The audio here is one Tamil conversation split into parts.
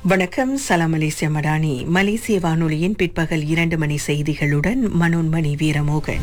வணக்கம் சலாம் மலேசிய மடானி மலேசிய வானொலியின் பிற்பகல் இரண்டு மணி செய்திகளுடன் மனோன்மணி வீரமோகன்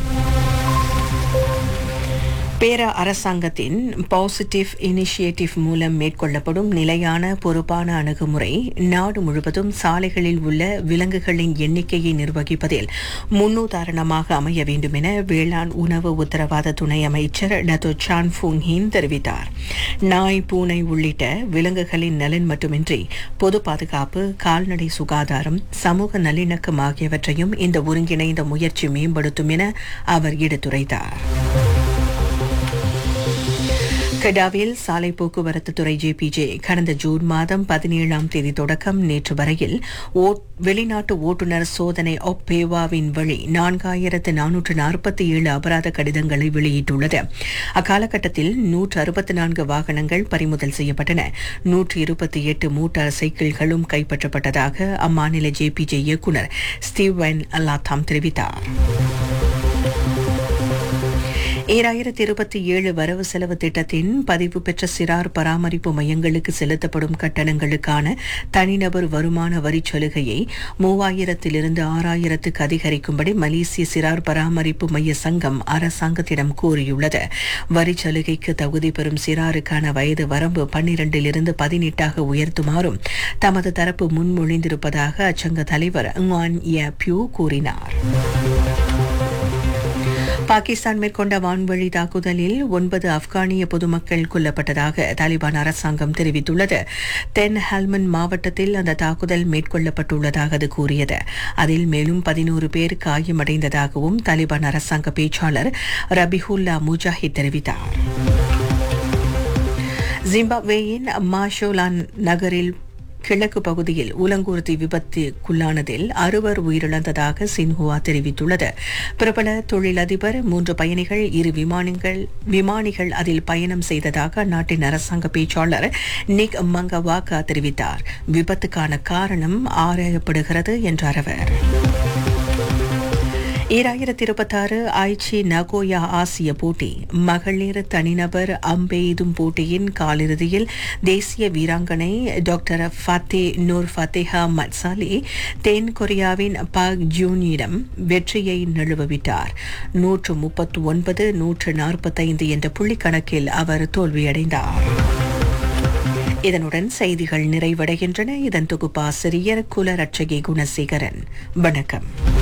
பேர அரசாங்கத்தின் பாசிட்டிவ் இனிஷியேட்டிவ் மூலம் மேற்கொள்ளப்படும் நிலையான பொறுப்பான அணுகுமுறை நாடு முழுவதும் சாலைகளில் உள்ள விலங்குகளின் எண்ணிக்கையை நிர்வகிப்பதில் முன்னுதாரணமாக அமைய வேண்டும் என வேளாண் உணவு உத்தரவாத துணை அமைச்சர் டத்தோ சான் ஃபுங் ஹின் தெரிவித்தார் நாய் பூனை உள்ளிட்ட விலங்குகளின் நலன் மட்டுமின்றி பொது பாதுகாப்பு கால்நடை சுகாதாரம் சமூக நல்லிணக்கம் ஆகியவற்றையும் இந்த ஒருங்கிணைந்த முயற்சி மேம்படுத்தும் என அவர் எடுத்துரைத்தார் கெடாவில் சாலை போக்குவரத்து துறை ஜேபிஜே கடந்த ஜூன் மாதம் பதினேழாம் தேதி தொடக்கம் நேற்று வரையில் வெளிநாட்டு ஓட்டுநர் சோதனை ஒப்பேவாவின் வழி நான்காயிரத்து நானூற்று நாற்பத்தி ஏழு அபராத கடிதங்களை வெளியிட்டுள்ளது அக்காலகட்டத்தில் நூற்று அறுபத்தி நான்கு வாகனங்கள் பறிமுதல் செய்யப்பட்டன நூற்று இருபத்தி எட்டு மோட்டார் சைக்கிள்களும் கைப்பற்றப்பட்டதாக அம்மாநில ஜேபிஜே இயக்குநர் ஸ்டீவன் அல்லாத்தாம் தெரிவித்தார் ஈராயிரத்தி இருபத்தி ஏழு வரவு செலவு திட்டத்தின் பதிவு பெற்ற சிறார் பராமரிப்பு மையங்களுக்கு செலுத்தப்படும் கட்டணங்களுக்கான தனிநபர் வருமான வரி சலுகையை மூவாயிரத்திலிருந்து ஆறாயிரத்துக்கு அதிகரிக்கும்படி மலேசிய சிறார் பராமரிப்பு மைய சங்கம் அரசாங்கத்திடம் கோரியுள்ளது வரி சலுகைக்கு தகுதி பெறும் சிறாருக்கான வயது வரம்பு பன்னிரண்டிலிருந்து பதினெட்டாக உயர்த்துமாறும் தமது தரப்பு முன்மொழிந்திருப்பதாக அச்சங்க தலைவர் பியூ கூறினார் பாகிஸ்தான் மேற்கொண்ட வான்வழி தாக்குதலில் ஒன்பது ஆப்கானிய பொதுமக்கள் கொல்லப்பட்டதாக தாலிபான் அரசாங்கம் தெரிவித்துள்ளது தென் ஹல்மன் மாவட்டத்தில் அந்த தாக்குதல் மேற்கொள்ளப்பட்டுள்ளதாக அது கூறியது அதில் மேலும் பதினோரு பேர் காயமடைந்ததாகவும் தாலிபான் அரசாங்க பேச்சாளர் ரபிஹுல்லா முஜாஹித் தெரிவித்தார் ஜிம்பாப்வேயின் மாஷோலான் நகரில் கிழக்கு பகுதியில் உலங்கூர்தி விபத்துக்குள்ளானதில் அறுவர் உயிரிழந்ததாக சின்ஹுவா தெரிவித்துள்ளது பிரபல தொழிலதிபர் மூன்று பயணிகள் இரு விமானங்கள் விமானிகள் அதில் பயணம் செய்ததாக அந்நாட்டின் அரசாங்க பேச்சாளர் நிக் மங்கவாக்கா தெரிவித்தார் விபத்துக்கான காரணம் ஆராயப்படுகிறது என்றார் அவர் ஈராயிரத்தி இருபத்தாறு ஐச்சி நகோயா ஆசிய போட்டி மகளிர் தனிநபர் அம்பெய்தும் போட்டியின் காலிறுதியில் தேசிய வீராங்கனை டாக்டர் ஃபத்தே நூர் ஃபத்தேஹா மட்சாலி தென் கொரியாவின் பாக் ஜூனியிடம் வெற்றியை நழுவவிட்டார் நூற்று முப்பத்து ஒன்பது நூற்று நாற்பத்தைந்து என்ற புள்ளிக்கணக்கில் அவர் தோல்வியடைந்தார் இதனுடன் செய்திகள் நிறைவடைகின்றன இதன் தொகுப்பாசிரியர் குலரட்சகி குணசேகரன் வணக்கம்